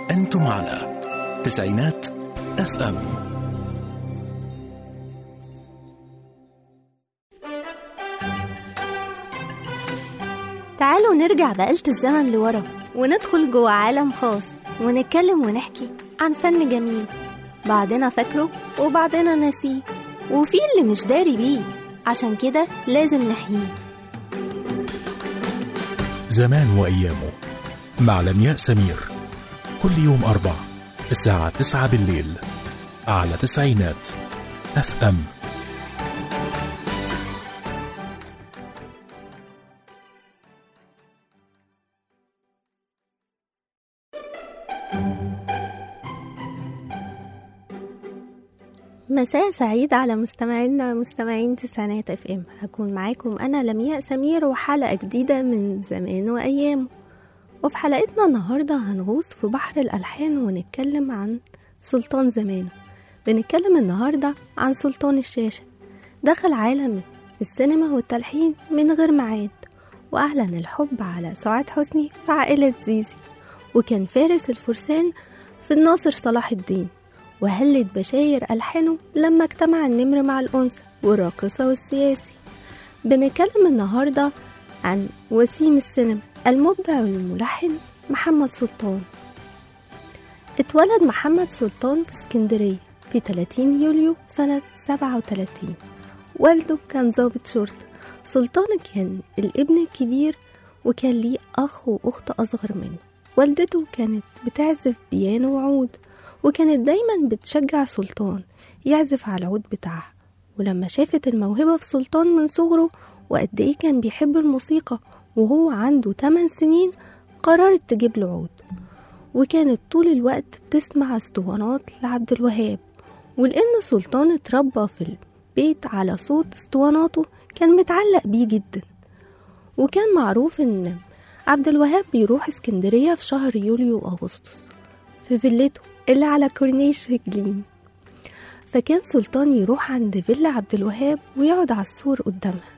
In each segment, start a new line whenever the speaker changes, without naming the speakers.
أنتم على تسعينات اف ام
تعالوا نرجع بآلة الزمن لورا وندخل جوه عالم خاص ونتكلم ونحكي عن فن جميل بعضنا فاكره وبعضنا ناسيه وفي اللي مش داري بيه عشان كده لازم نحييه
زمان وأيامه مع لمياء سمير كل يوم أربع الساعة تسعة بالليل على تسعينات اف ام
مساء سعيد على مستمعينا مستمعين تسعينات اف ام هكون معاكم انا لمياء سمير وحلقه جديده من زمان وايام وفي حلقتنا النهارده هنغوص في بحر الالحان ونتكلم عن سلطان زمانه بنتكلم النهارده عن سلطان الشاشه دخل عالم السينما والتلحين من غير ميعاد واعلن الحب على سعاد حسني في عائله زيزي وكان فارس الفرسان في الناصر صلاح الدين وهلت بشاير ألحانه لما اجتمع النمر مع الأنثى والراقصة والسياسي بنتكلم النهاردة عن وسيم السينما المبدع والملحن محمد سلطان اتولد محمد سلطان في اسكندرية في 30 يوليو سنة 37 والده كان ضابط شرطة سلطان كان الابن الكبير وكان ليه أخ وأخت أصغر منه والدته كانت بتعزف بيانو وعود وكانت دايما بتشجع سلطان يعزف على العود بتاعها ولما شافت الموهبة في سلطان من صغره وقد ايه كان بيحب الموسيقى وهو عنده 8 سنين قررت تجيب له عود وكانت طول الوقت بتسمع اسطوانات لعبد الوهاب ولأن سلطان اتربى في البيت على صوت اسطواناته كان متعلق بيه جدا وكان معروف ان عبد الوهاب بيروح اسكندرية في شهر يوليو وأغسطس في فيلته اللي على كورنيش جليم فكان سلطان يروح عند فيلا عبد الوهاب ويقعد على السور قدامها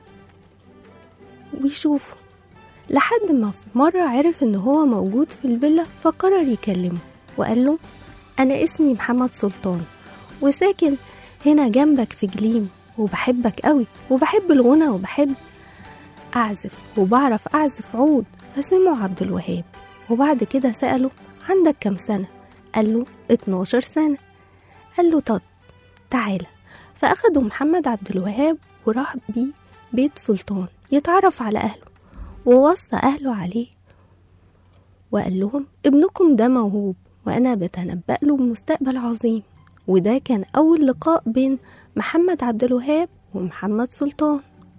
ويشوفه لحد ما في مرة عرف إن هو موجود في الفيلا فقرر يكلمه وقال له أنا اسمي محمد سلطان وساكن هنا جنبك في جليم وبحبك قوي وبحب الغنى وبحب أعزف وبعرف أعزف عود فسمعه عبد الوهاب وبعد كده سأله عندك كم سنة قال له 12 سنة قال له طب تعالى فأخدوا محمد عبد الوهاب وراح بيه بيت سلطان يتعرف على أهله ووصى أهله عليه وقال لهم ابنكم ده موهوب وأنا بتنبأ له بمستقبل عظيم وده كان أول لقاء بين محمد عبد الوهاب ومحمد سلطان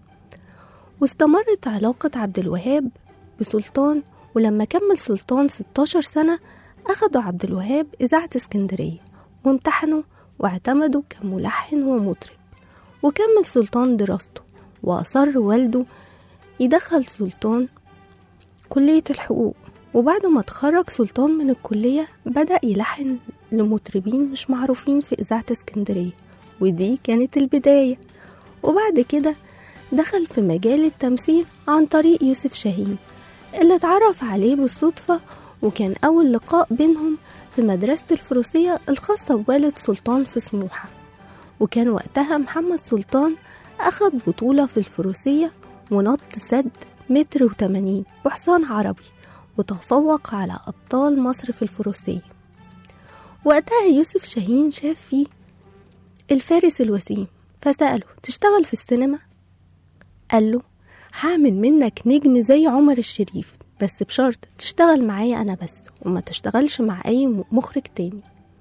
واستمرت علاقة عبد الوهاب بسلطان ولما كمل سلطان 16 سنة أخدوا عبد الوهاب إذاعة اسكندرية وامتحنوا واعتمدوا كملحن ومطرب وكمل سلطان دراسته وأصر والده يدخل سلطان كلية الحقوق وبعد ما اتخرج سلطان من الكلية بدأ يلحن لمطربين مش معروفين في إذاعة اسكندرية ودي كانت البداية وبعد كده دخل في مجال التمثيل عن طريق يوسف شاهين اللي اتعرف عليه بالصدفة وكان أول لقاء بينهم في مدرسة الفروسية الخاصة بوالد سلطان في سموحة وكان وقتها محمد سلطان أخد بطولة في الفروسية ونط سد متر وتمانين بحصان عربي وتفوق على أبطال مصر في الفروسية وقتها يوسف شاهين شاف فيه الفارس الوسيم فسأله تشتغل في السينما؟ قال له هعمل منك نجم زي عمر الشريف بس بشرط تشتغل معايا أنا بس وما تشتغلش مع أي مخرج تاني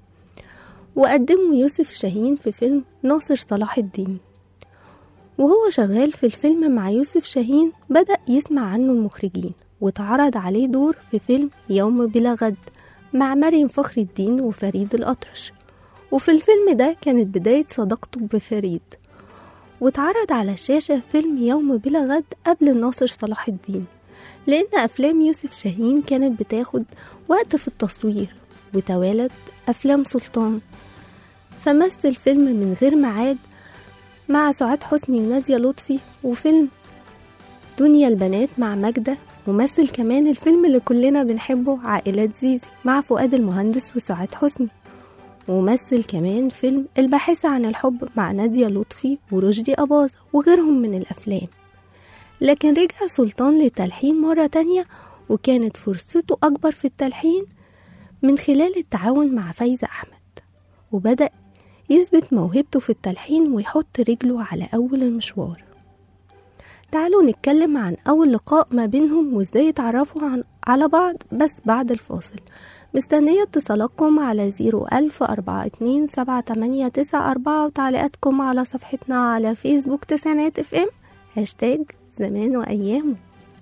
وقدمه يوسف شاهين في فيلم ناصر صلاح الدين وهو شغال في الفيلم مع يوسف شاهين بدأ يسمع عنه المخرجين واتعرض عليه دور في فيلم يوم بلا غد مع مريم فخر الدين وفريد الأطرش وفي الفيلم ده كانت بداية صداقته بفريد واتعرض على الشاشة فيلم يوم بلا غد قبل الناصر صلاح الدين لأن أفلام يوسف شاهين كانت بتاخد وقت في التصوير وتوالت أفلام سلطان فمثل فيلم من غير ميعاد مع سعاد حسني ونادية لطفي وفيلم دنيا البنات مع ماجدة ومثل كمان الفيلم اللي كلنا بنحبه عائلة زيزي مع فؤاد المهندس وسعاد حسني ومثل كمان فيلم الباحثة عن الحب مع نادية لطفي ورشدي أباظة وغيرهم من الأفلام لكن رجع سلطان للتلحين مرة تانية وكانت فرصته أكبر في التلحين من خلال التعاون مع فايزة أحمد وبدأ يثبت موهبته في التلحين ويحط رجله على أول المشوار تعالوا نتكلم عن أول لقاء ما بينهم وإزاي اتعرفوا عن على بعض بس بعد الفاصل مستنية اتصالاتكم على زيرو ألف أربعة اتنين سبعة تمانية تسعة أربعة وتعليقاتكم على صفحتنا على فيسبوك تسعينات اف ام هاشتاج زمان وأيامه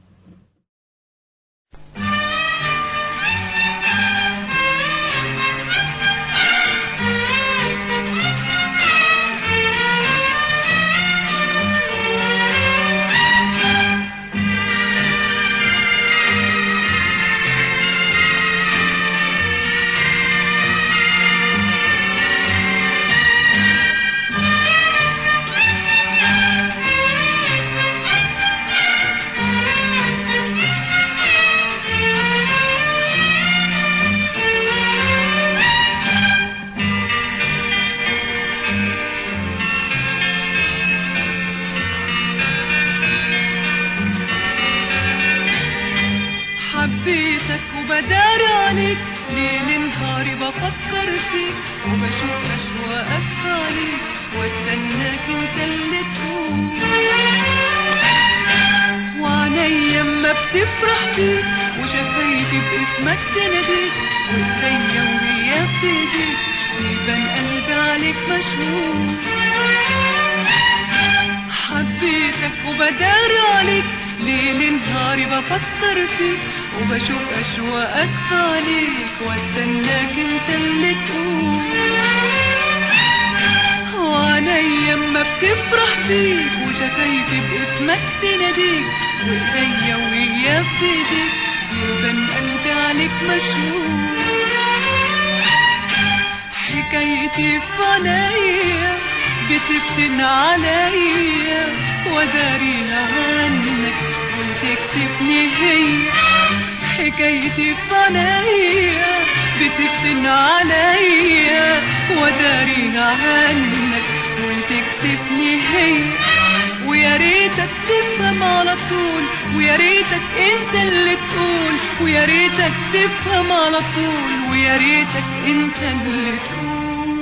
حبيتك وبدار عليك ليل نهاري بفكر فيك وبشوف أشواقك عليك واستناك انت اللي تقول وعينيا اما بتفرح بيك وشفايفي باسمك تناديك وايديا وهي في ايديك بيبان قلبي عليك مشهور حبيتك وبدار عليك ليل نهاري بفكر فيك وبشوف أشواقك في عليك واستناك انت اللي تقول وعينيا اما بتفرح بيك وشفايفي باسمك تناديك وايديا وهي في ايديك بيبان قلبي عليك مشهور حكايتي في عينيا بتفتن عليا وداريها عنك وتكسفني هي حكايتي في عينيا بتفتن عليا وداريها عنك وتكسفني هي ويا ريتك تفهم على طول ويا ريتك انت اللي تقول ويا ريتك تفهم على طول ويا ريتك انت اللي تقول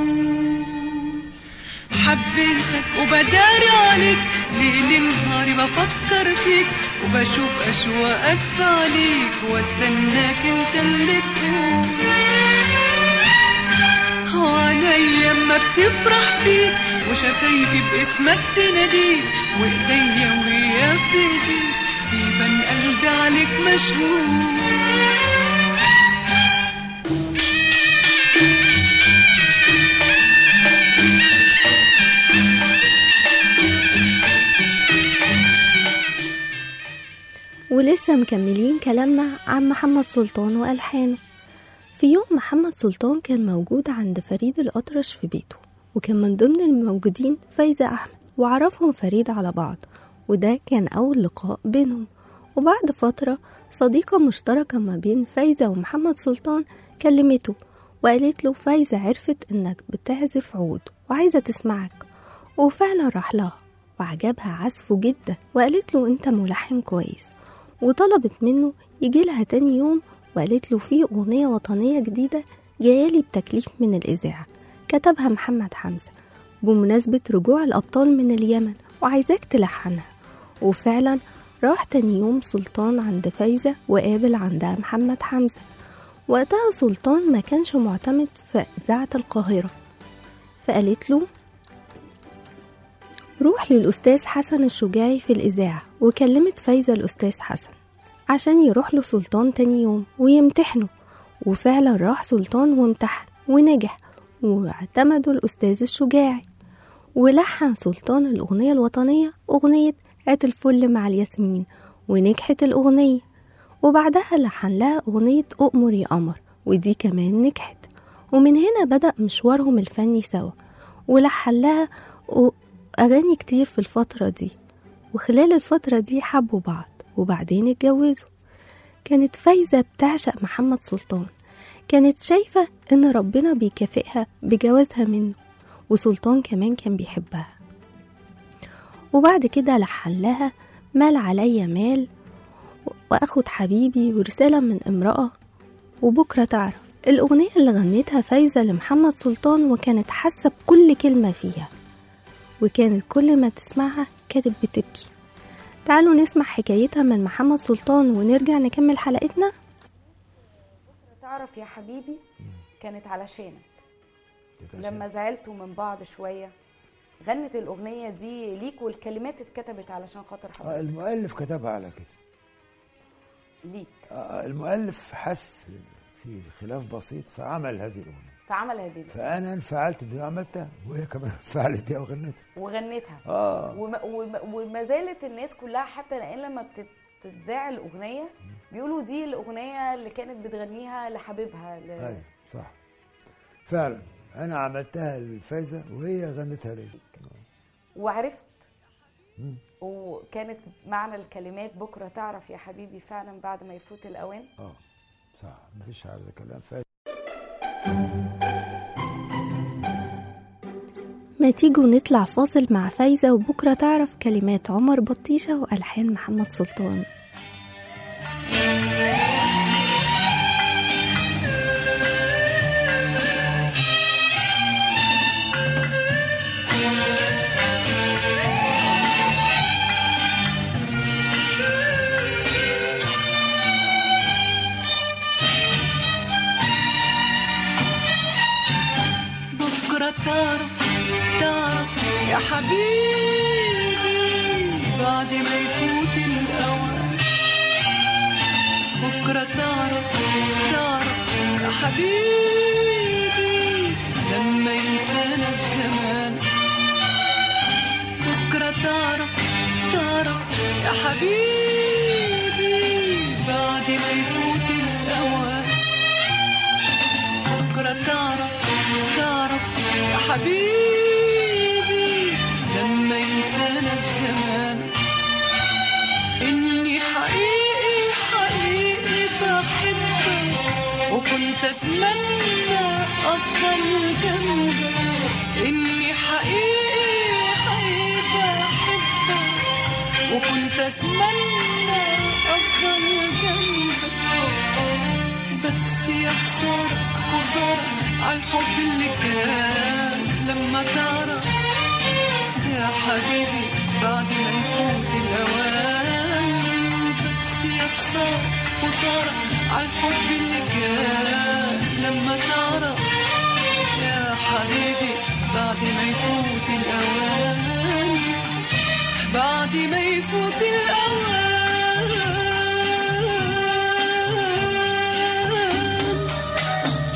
حبيتك وبدار عليك ليل نهاري بفكر فيك وبشوف أشواقك في عليك واستناك انت اللي تقول عينيا اما بتفرح بيك وشفايفي باسمك تناديك وايديا وهي في ايديك بيبان قلبي عليك مشهور
ولسه مكملين كلامنا عن محمد سلطان وألحانه في يوم محمد سلطان كان موجود عند فريد الأطرش في بيته وكان من ضمن الموجودين فايزة أحمد وعرفهم فريد على بعض وده كان أول لقاء بينهم وبعد فترة صديقة مشتركة ما بين فايزة ومحمد سلطان كلمته وقالت له فايزة عرفت إنك بتعزف عود وعايزة تسمعك وفعلا راح لها وعجبها عزفه جدا وقالت له انت ملحن كويس وطلبت منه يجي لها تاني يوم وقالت له في أغنية وطنية جديدة جايالي بتكليف من الإذاعة كتبها محمد حمزة بمناسبة رجوع الأبطال من اليمن وعايزاك تلحنها وفعلا راح تاني يوم سلطان عند فايزة وقابل عندها محمد حمزة وقتها سلطان ما كانش معتمد في إذاعة القاهرة فقالت له روح للأستاذ حسن الشجاعي في الإذاعة وكلمت فايزة الأستاذ حسن عشان يروح له سلطان تاني يوم ويمتحنه وفعلا راح سلطان وامتحن ونجح واعتمدوا الأستاذ الشجاعي ولحن سلطان الأغنية الوطنية أغنية هات الفل مع الياسمين ونجحت الأغنية وبعدها لحن لها أغنية أؤمر يا قمر ودي كمان نجحت ومن هنا بدأ مشوارهم الفني سوا ولحن لها أغاني كتير في الفترة دي وخلال الفترة دي حبوا بعض وبعدين اتجوزوا كانت فايزة بتعشق محمد سلطان كانت شايفة إن ربنا بيكافئها بجوازها منه وسلطان كمان كان بيحبها وبعد كده لحن لها مال عليا مال وأخد حبيبي ورسالة من امرأة وبكرة تعرف الأغنية اللي غنتها فايزة لمحمد سلطان وكانت حاسة بكل كلمة فيها وكانت كل ما تسمعها كانت بتبكي تعالوا نسمع حكايتها من محمد سلطان ونرجع نكمل حلقتنا
تعرف يا حبيبي كانت علشانك
كده
لما زعلتوا من بعض شوية غنت الأغنية دي ليك والكلمات اتكتبت علشان خاطر
آه،
حضرتك
المؤلف كتبها على كده
ليك
آه، المؤلف حس في خلاف بسيط فعمل هذه الأغنية
فعمل هذه
فأنا انفعلت بها وعملتها وهي كمان انفعلت بيها وغنتها
وغنتها
اه
وما, وما, وما زالت الناس كلها حتى لان لما بتتذاع الأغنية بيقولوا دي الأغنية اللي كانت بتغنيها لحبيبها ل...
ايوه صح فعلا أنا عملتها لفايزة وهي غنتها لي
وعرفت وكانت معنى الكلمات بكرة تعرف يا حبيبي فعلا بعد ما يفوت الأوان
اه صح مفيش هذا كلام فايزة
ما تيجوا نطلع فاصل مع فايزة وبكرة تعرف كلمات عمر بطيشة وألحان محمد سلطان
بكرة تعرف تعرف يا حبيبي بعد ما يفوت الأوان بكرة تعرف تعرف يا حبيبي لما ينسانا الزمان بكرة تعرف تعرف يا حبيبي بعد ما يفوت الأوان بكرة تعرف تعرف يا حبيبي لما ينسانا الزمان إني حقيقي حقيقي بحبك وكنت أتمنى أفضل جنبك إني حقيقي حقيقي بحبك وكنت أتمنى أفضل جنبك بس يا خسارة خسارة عالحب اللي كان لما تعرف يا حبيبي بعد ما يفوت الأوان بس يا خسارة خسارة عالحب اللي كان لما تعرف يا حبيبي بعد ما يفوت الأوان بعد ما يفوت الأوان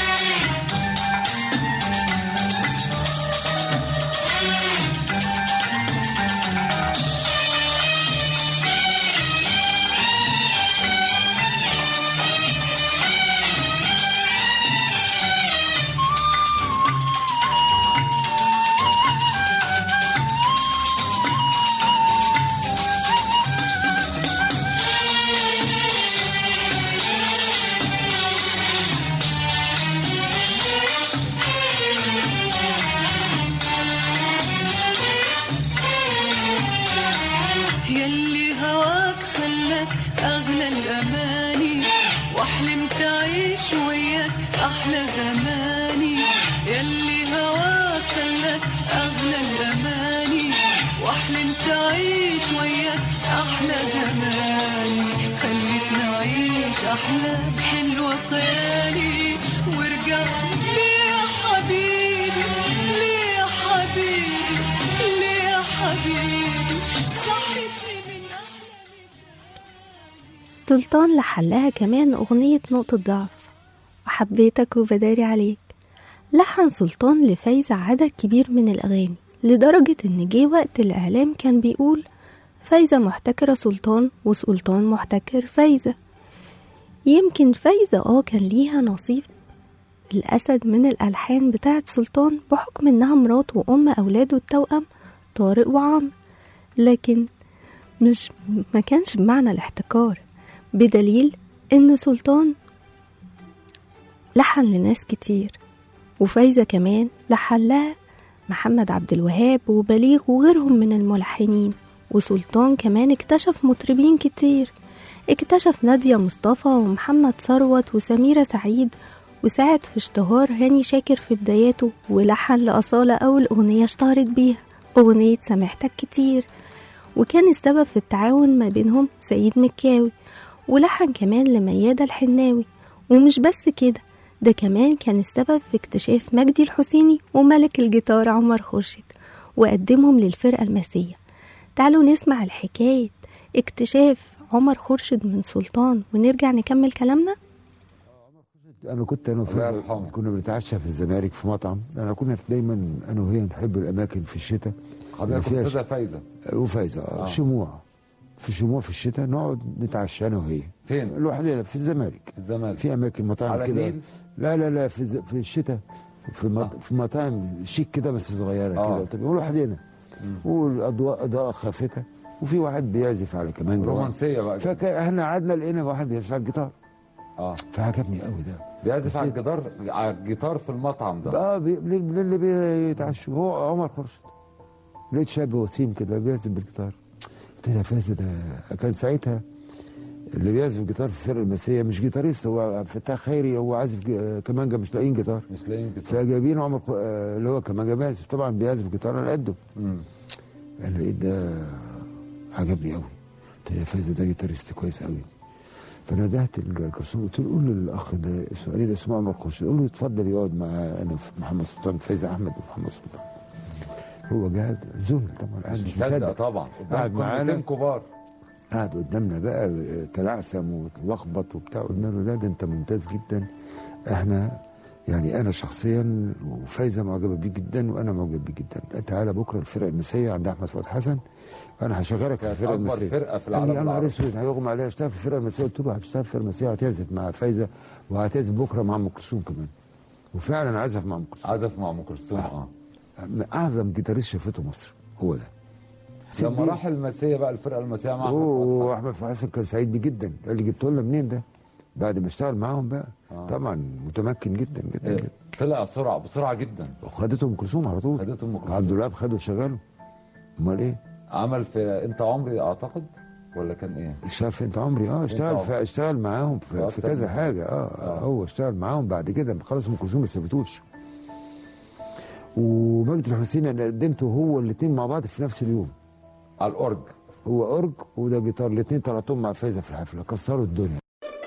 يلي هواك خلاك أغلى الأماني وأحلمت أعيش وياك أحلى زماني يلي هواك خلاك أغلى الأماني وأحلمت أعيش وياك أحلى زماني خليتني أعيش أحلام حلوة في خيالي ورجعت ليه يا حبيبي ليه يا حبيبي ليه يا حبيبي صحتني من أحلامي
سلطان لحلها كمان أغنية نقطة ضعف وحبيتك وبداري عليك لحن سلطان لفايزة عدد كبير من الأغاني لدرجة إن جه وقت الإعلام كان بيقول فايزة محتكرة سلطان وسلطان محتكر فايزة يمكن فايزة اه كان ليها نصيب الأسد من الألحان بتاعت سلطان بحكم إنها مرات وأم أولاده التوأم طارق وعمرو لكن مش ما كانش بمعنى الاحتكار بدليل إن سلطان لحن لناس كتير وفايزة كمان لحن لها محمد عبد الوهاب وبليغ وغيرهم من الملحنين وسلطان كمان اكتشف مطربين كتير اكتشف نادية مصطفى ومحمد ثروت وسميرة سعيد وساعد في اشتهار هاني شاكر في بداياته ولحن لأصالة أول أغنية اشتهرت بيها أغنية سامحتك كتير وكان السبب في التعاون ما بينهم سيد مكاوي ولحن كمان لميادة الحناوي ومش بس كده ده كمان كان السبب في اكتشاف مجدي الحسيني وملك الجيتار عمر خورشيد وقدمهم للفرقة الماسية تعالوا نسمع الحكاية اكتشاف عمر خورشيد من سلطان ونرجع نكمل كلامنا
انا كنت انا
الله
وفي
يرحمه.
كنا بنتعشى في الزمالك في مطعم انا كنا دايما انا وهي نحب الاماكن في الشتاء
حضرتك
فيها
استاذه فايزه
وفايزه آه.
آه.
شموع في شموع في الشتاء نقعد نتعشى انا وهي
فين؟
لوحدنا في الزمالك
في الزمالك
في اماكن مطاعم
على
كده
النيل؟
لا لا لا في الز- في الشتاء في مط... في مطاعم شيك كده بس صغيره
آه.
كده وتبقى لوحدنا والاضواء اضاءه خافته وفي واحد بيعزف على كمانجا
رومانسيه بقى كده.
فكان احنا قعدنا لقينا واحد بيعزف على الجيتار
اه
فعجبني قوي ده
بيعزف على
بس-
الجدار على الجيتار في المطعم ده
اه بي- لل- للي بيتعشوا هو عمر خرشد لقيت شاب وسيم كده بيعزف بالجيتار قلت له يا فاز ده كان ساعتها اللي بيعزف جيتار في الفرقه المسيه مش جيتاريست هو فتاح خيري هو عازف ج- كمانجا مش لاقيين جيتار
مش لاقيين جيتار
فجايبين عمر خ- آه، اللي هو كمانجا بيعزف طبعا بيعزف جيتار على قده
مم.
قال لقيت ده عجبني قوي قلت له يا فايز ده جيتاريست كويس قوي فندهت الجرسون قلت له قول للاخ ده اسمه علي ده اسمه عمر خورشيد قول له يتفضل يقعد مع انا في محمد سلطان فايز احمد ومحمد سلطان هو قاعد ذهل طبعا قاعد
مش
مش
مصدق
مصدق
طبعا
قاعد
قدام
معانا.
كلمتين كبار
قاعد قدامنا بقى تلعثم وتلخبط وبتاع قلنا له لا ده انت ممتاز جدا احنا يعني انا شخصيا وفايزه معجبه بيك جدا وانا معجب بيك جدا تعالى بكره الفرقه المسيه عند احمد فؤاد حسن انا هشغلك على الفرقه
أكبر
المسيه
فرقة في
قال لي
العالم
يا نهار
العربي.
اسود هيغمى عليها اشتغل في الفرقه المسيه قلت له هتشتغل في الفرقه المسيه وهتعزف مع فايزه وهتعزف بكره مع ام كلثوم كمان وفعلا عزف مع ام كلثوم
عزف مع ام كلثوم اه
من اعظم جيتاريست شافته مصر هو ده
لما راح المسيه بقى الفرقه المسيه مع أحمد
اوه
فتحي.
احمد فؤاد حسن كان سعيد بيه جدا قال لي جبته لنا منين ده بعد ما اشتغل معاهم بقى
آه.
طبعا متمكن جدا جدا
إيه،
جدا
طلع بسرعه بسرعه جدا
وخدته ام كلثوم على طول
خدته ام كلثوم
عبد الوهاب خده وشغله امال ايه
عمل في انت عمري اعتقد ولا كان ايه؟
اشتغل في انت عمري اه اشتغل
عمري.
في اشتغل معاهم في, في
أكتر
كذا
من-
حاجه اه, آه. هو اشتغل معاهم بعد كده خلاص ام كلثوم ما سابتوش ومجد الحسين انا قدمته هو الاثنين مع بعض في نفس اليوم
على الاورج
هو اورج وده جيتار الاثنين طلعتهم مع فايزه في الحفله كسروا الدنيا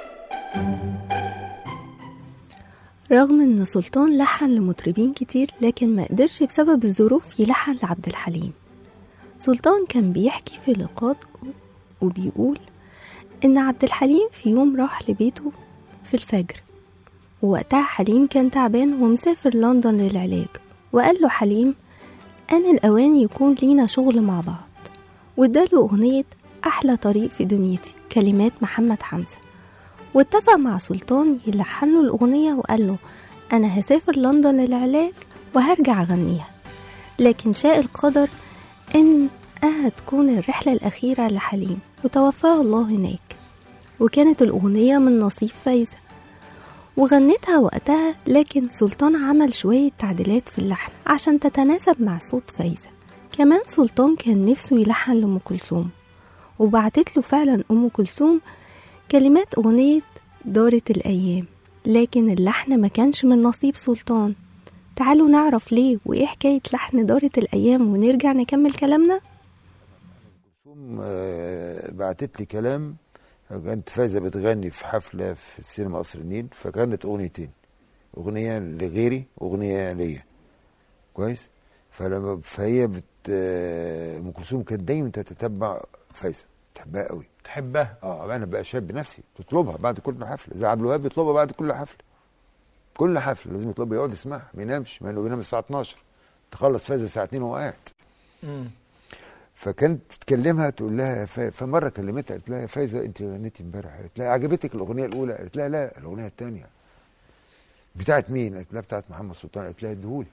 رغم ان سلطان لحن لمطربين كتير لكن ما قدرش بسبب الظروف يلحن لعبد الحليم سلطان كان بيحكي في لقاء وبيقول ان عبد الحليم في يوم راح لبيته في الفجر ووقتها حليم كان تعبان ومسافر لندن للعلاج وقال له حليم أنا الأوان يكون لينا شغل مع بعض واداله أغنية أحلى طريق في دنيتي كلمات محمد حمزة واتفق مع سلطان يلحن له الأغنية وقال له أنا هسافر لندن للعلاج وهرجع أغنيها لكن شاء القدر إن هتكون الرحلة الأخيرة لحليم وتوفاه الله هناك وكانت الأغنية من نصيب فايزة وغنتها وقتها لكن سلطان عمل شوية تعديلات في اللحن عشان تتناسب مع صوت فايزة كمان سلطان كان نفسه يلحن لأم كلثوم وبعتت له فعلا أم كلثوم كلمات أغنية دارت الأيام لكن اللحن ما كانش من نصيب سلطان تعالوا نعرف ليه وإيه حكاية لحن دارت الأيام ونرجع نكمل كلامنا
كلثوم آه، بعتت لي كلام كانت فايزه بتغني في حفله في السينما قصر النيل فكانت اغنيتين اغنيه لغيري واغنيه ليا كويس فلما فهي بت آه، ام كلثوم كانت دايما تتتبع فايزه تحبها قوي
تحبها
اه انا بقى شاب نفسي تطلبها بعد كل حفله زي عبد الوهاب بيطلبها بعد كل حفله كل حفله لازم يطلبها يقعد يسمعها ما ينامش ما انه بينام الساعه 12 تخلص فايزه الساعه 2 وهو قاعد
مم.
فكانت بتكلمها تقول لها يا فا... فمره كلمتها قالت لها يا فايزه انت غنيتي امبارح قالت لها عجبتك الاغنيه الاولى قالت لها لا الاغنيه الثانيه بتاعت مين قالت لها بتاعت محمد سلطان قالت لها اديهولي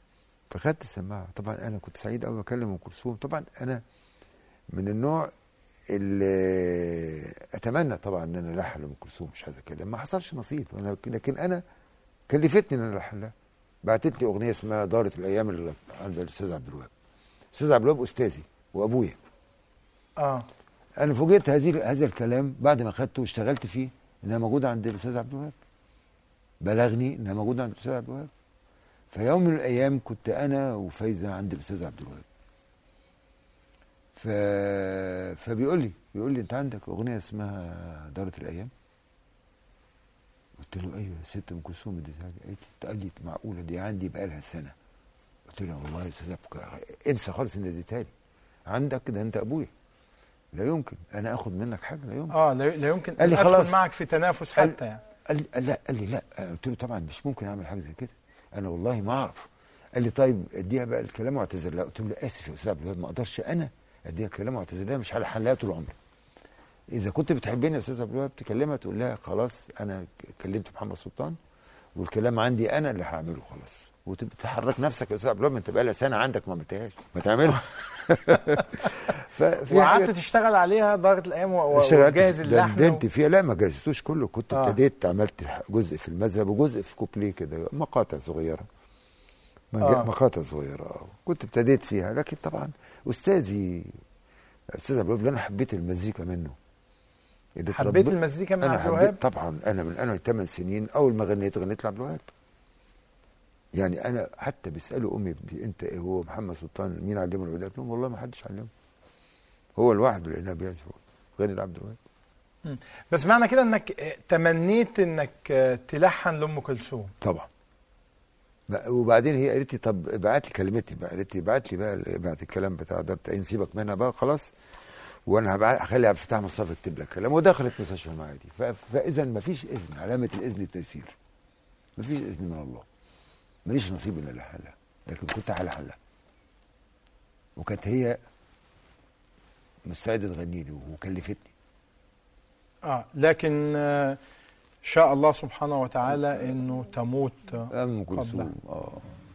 فخدت السماعه طبعا انا كنت سعيد قوي بكلم ام كلثوم طبعا انا من النوع ال- اتمنى طبعا ان انا الحن لام كلثوم مش هذا الكلام ما حصلش نصيب أنا لكن انا كلفتني ان انا الحن لها بعتت لي اغنيه اسمها دارت الايام اللي عند الاستاذ عبد الوهاب الاستاذ عبد الوهاب استاذي وابويا
اه
انا فوجئت هذه هذا الكلام بعد ما خدته واشتغلت فيه انها موجوده عند الاستاذ عبد الوهاب بلغني انها موجوده عند الاستاذ عبد الوهاب في يوم من الايام كنت انا وفايزه عند الاستاذ عبد الوهاب ف... فبيقول لي بيقول لي انت عندك اغنيه اسمها دارت الايام قلت له ايوه يا ست ام كلثوم اديتها لي قالت لي- قال لي معقوله دي عندي بقى لها سنه قلت له والله يا استاذ أبو- انسى خالص ان اديتها لي عندك ده انت ابويا لا يمكن انا اخد منك حاجه لا يمكن
اه لا لا يمكن
قال لي
أن
خلاص.
ادخل معك في تنافس
قال-
حتى يعني
قال لي قال لا قال لي لا قلت له طبعا مش ممكن اعمل حاجه زي كده انا والله ما اعرف قال لي طيب اديها بقى الكلام واعتذر لها قلت له لا اسف يا استاذ عبد الوهاب ما اقدرش انا اديها الكلام واعتذر لها مش هلحن لها طول عمري اذا كنت بتحبني يا استاذ عبد الوهاب تكلمها تقول لها خلاص انا ك- كلمت محمد سلطان والكلام عندي انا اللي هعمله خلاص وتحرك نفسك يا استاذ عبد الوهاب ما انت بقى لها سنه عندك ما عملتهاش ما تعملها ففي
وقعدت
حاجات-
تشتغل عليها دارت الايام و- و-
اشتغلت
وجاهز
في-
اللحن و-
دندنت فيها لا ما جهزتوش كله كنت
آه.
ابتديت عملت جزء في المذهب وجزء في كوبليه كده مقاطع صغيره مج-
آه.
مقاطع صغيره آه. كنت ابتديت فيها لكن طبعا استاذي استاذ عبد الوهاب اللي انا حبيت المزيكا منه اللي
حبيت
اتربيت-
المزيكا من
انا
عبد الوهاب
حبيت طبعا انا من انا 8 سنين اول ما غنيت غنيت لعبد الوهاب يعني انا حتى بيسالوا امي بدي انت ايه هو محمد سلطان مين علمه العود قلت لهم والله ما حدش علمه هو لوحده لانها بيعزف غني لعبد الوهاب
بس معنى كده انك آه، تمنيت انك آه، تلحن لام كلثوم
طبعا بقى- وبعدين هي قالت لي طب ابعت لي كلمتي بقى قالت لي ابعت لي بقى ابعت الكلام بتاع دارت ايه سيبك منها بقى خلاص وانا هبعت هخلي عبد الفتاح مصطفى يكتب لك كلام ودخلت مستشفى المعادي ف- فاذا ما فيش اذن علامه الاذن التيسير ما فيش اذن من الله ماليش نصيب ان الحن لها لكن كنت هلحن لها وكانت هي مستعده تغني لي وكلفتني
اه لكن آه، شاء الله سبحانه وتعالى انه تموت آه،
ام
قبلها.
كلثوم اه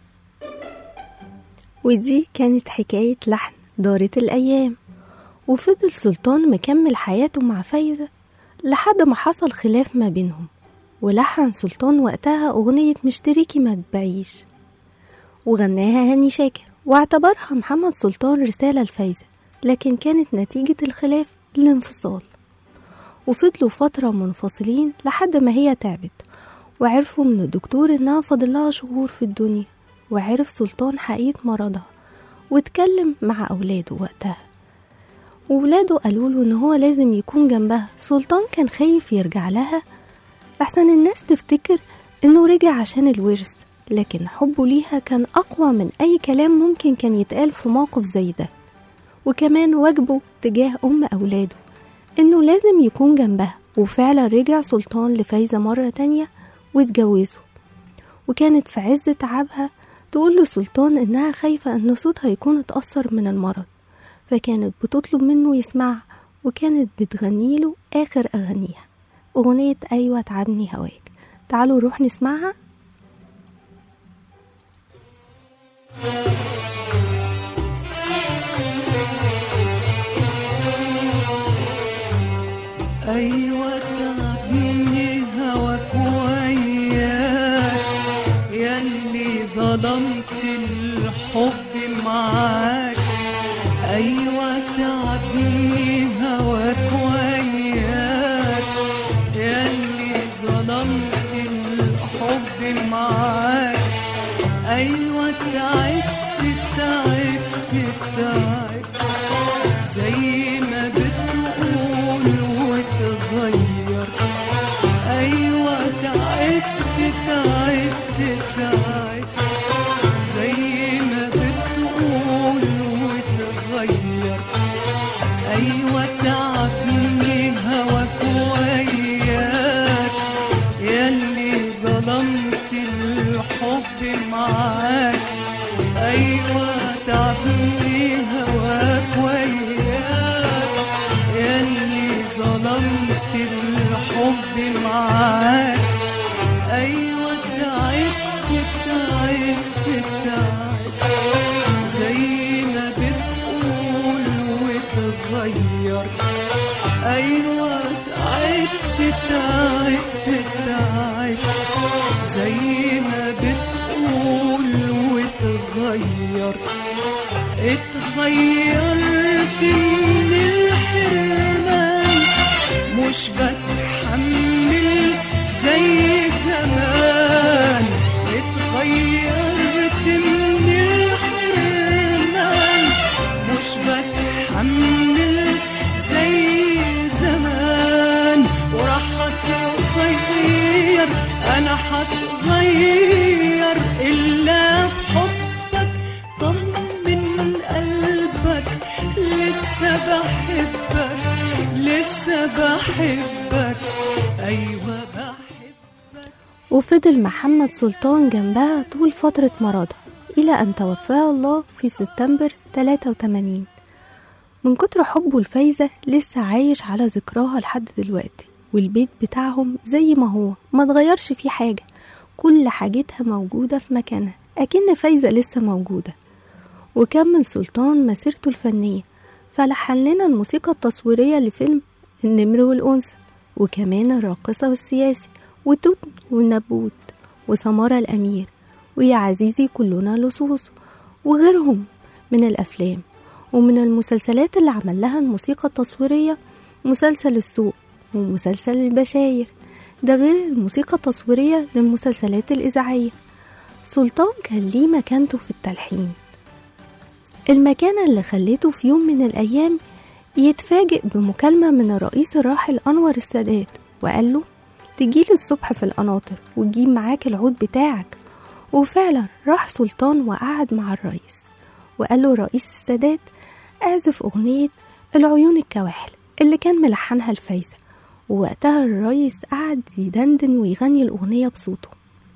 ودي كانت حكاية لحن دارت الأيام وفضل سلطان مكمل حياته مع فايزة لحد ما حصل خلاف ما بينهم ولحن سلطان وقتها أغنية مشتريكي ما تبيعيش وغناها هاني شاكر واعتبرها محمد سلطان رسالة لفايزة لكن كانت نتيجة الخلاف الانفصال وفضلوا فترة منفصلين لحد ما هي تعبت وعرفوا من الدكتور إنها فاضلها شهور في الدنيا وعرف سلطان حقيقة مرضها واتكلم مع أولاده وقتها وولاده قالوا له إن هو لازم يكون جنبها سلطان كان خايف يرجع لها لحسن الناس تفتكر إنه رجع عشان الورث لكن حبه ليها كان أقوى من أي كلام ممكن كان يتقال في موقف زي ده وكمان واجبه تجاه أم أولاده إنه لازم يكون جنبها وفعلا رجع سلطان لفايزة مرة تانية واتجوزوا وكانت في عز تعبها تقول لسلطان إنها خايفة إن صوتها يكون اتأثر من المرض فكانت بتطلب منه يسمعها وكانت بتغني له آخر أغانيها أغنية أيوة تعبني هواك تعالوا نروح نسمعها
أيوة تعبني هواك وياك ياللي ظلمت الحب معاك أيوة تعبني هواك وياك ياللي ظلمت الحب معاك أيوة تعبت تعبت تعبت زي ما بتقول وتغير ايوه تعبت تعبت تعبت زي ما بتقول وتغير ايوه تعبني هواك وياك ياللي ظلمت الحب معاك ايوه تعبني هواك وياك ياللي ظلمت الحب معاك ايوه تعبت تعبت تعبت زي ما بتقول وتغير اتغيرت من الحرمان مش بتحمل زي زمان اتغيرت من الحرمان مش بتحمل زي زمان وراح اتغير انا هتغير الا في حبك طمن قلبك لسه بحبك لسه بحبك ايوه بحبك
وفضل محمد سلطان جنبها طول فترة مرضها إلى أن توفاه الله في سبتمبر 83 من كتر حبه لفايزة لسه عايش على ذكراها لحد دلوقتي والبيت بتاعهم زي ما هو ما اتغيرش فيه حاجة كل حاجتها موجودة في مكانها أكن فايزة لسه موجودة وكمل سلطان مسيرته الفنية فلحن لنا الموسيقى التصويرية لفيلم النمر والأنثى وكمان الراقصة والسياسي وتوت والنبوت وسمارة الأمير ويا عزيزي كلنا لصوص وغيرهم من الأفلام ومن المسلسلات اللي عمل لها الموسيقى التصويرية مسلسل السوق ومسلسل البشاير ده غير الموسيقى التصويرية للمسلسلات الإذاعية سلطان كان ليه مكانته في التلحين المكانة اللي خليته في يوم من الأيام يتفاجئ بمكالمة من الرئيس الراحل أنور السادات وقال له تجيلي الصبح في القناطر وتجيب معاك العود بتاعك وفعلا راح سلطان وقعد مع الرئيس وقال له الرئيس السادات اعزف أغنية العيون الكواحل اللي كان ملحنها الفايزة ووقتها الرئيس قعد يدندن ويغني الأغنية بصوته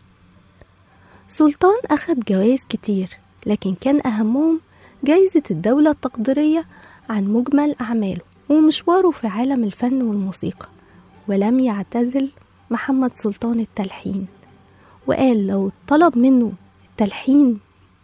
سلطان أخد جوائز كتير لكن كان أهمهم جايزة الدولة التقديرية عن مجمل أعماله ومشواره في عالم الفن والموسيقى ولم يعتزل محمد سلطان التلحين وقال لو طلب منه التلحين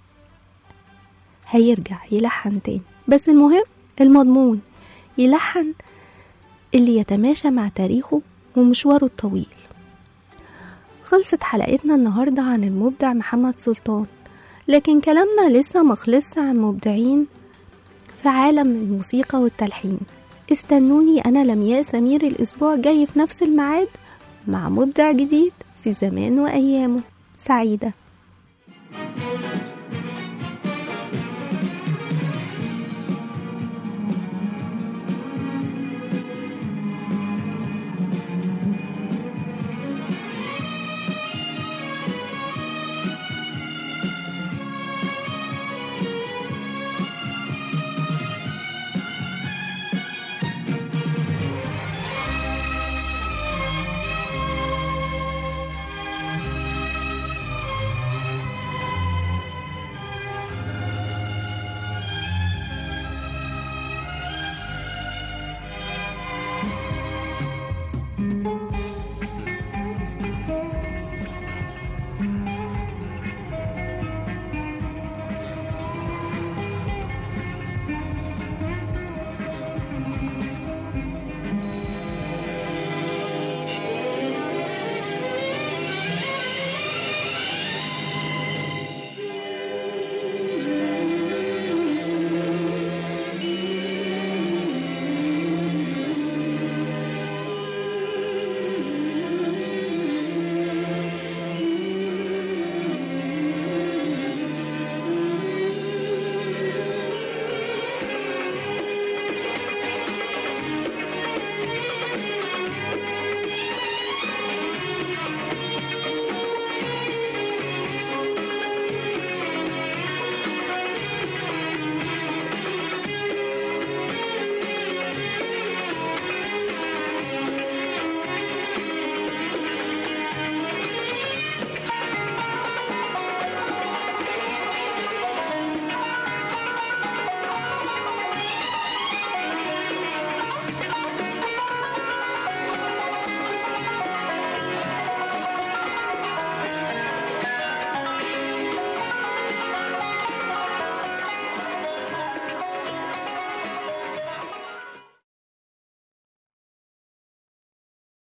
هيرجع يلحن تاني بس المهم المضمون يلحن اللي يتماشى مع تاريخه ومشواره الطويل خلصت حلقتنا النهاردة عن المبدع محمد سلطان لكن كلامنا لسه مخلص عن مبدعين في عالم الموسيقى والتلحين استنوني أنا لمياء سمير الأسبوع جاي في نفس الميعاد مع مبدع جديد في زمان وأيامه سعيدة